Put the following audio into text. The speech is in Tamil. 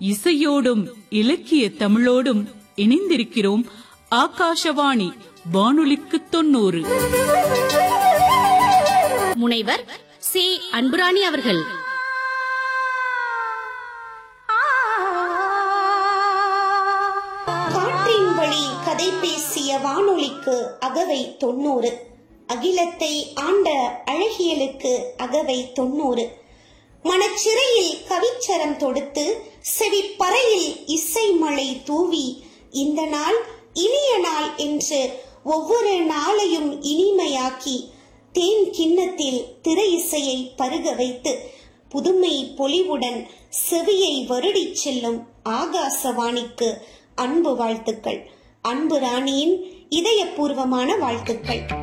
இசையோடும் இலக்கிய தமிழோடும் இணைந்திருக்கிறோம் ஆகாஷவாணி வானொலிக்கு தொண்ணூறு முனைவர் சி அன்புராணி அவர்கள் காற்றின் வழி கதை பேசிய வானொலிக்கு அகவை தொண்ணூறு அகிலத்தை ஆண்ட அழகியலுக்கு அகவை தொண்ணூறு மனச்சிறையில் கவிச்சரம் தொடுத்து செவிப்பறையில் இசை மழை தூவி இந்த நாள் இனிய நாள் என்று ஒவ்வொரு நாளையும் இனிமையாக்கி தேன் கிண்ணத்தில் திரை இசையை பருக வைத்து புதுமை பொலிவுடன் செவியை வருடிச் செல்லும் ஆகாசவாணிக்கு அன்பு வாழ்த்துக்கள் அன்பு ராணியின் இதயபூர்வமான வாழ்த்துக்கள்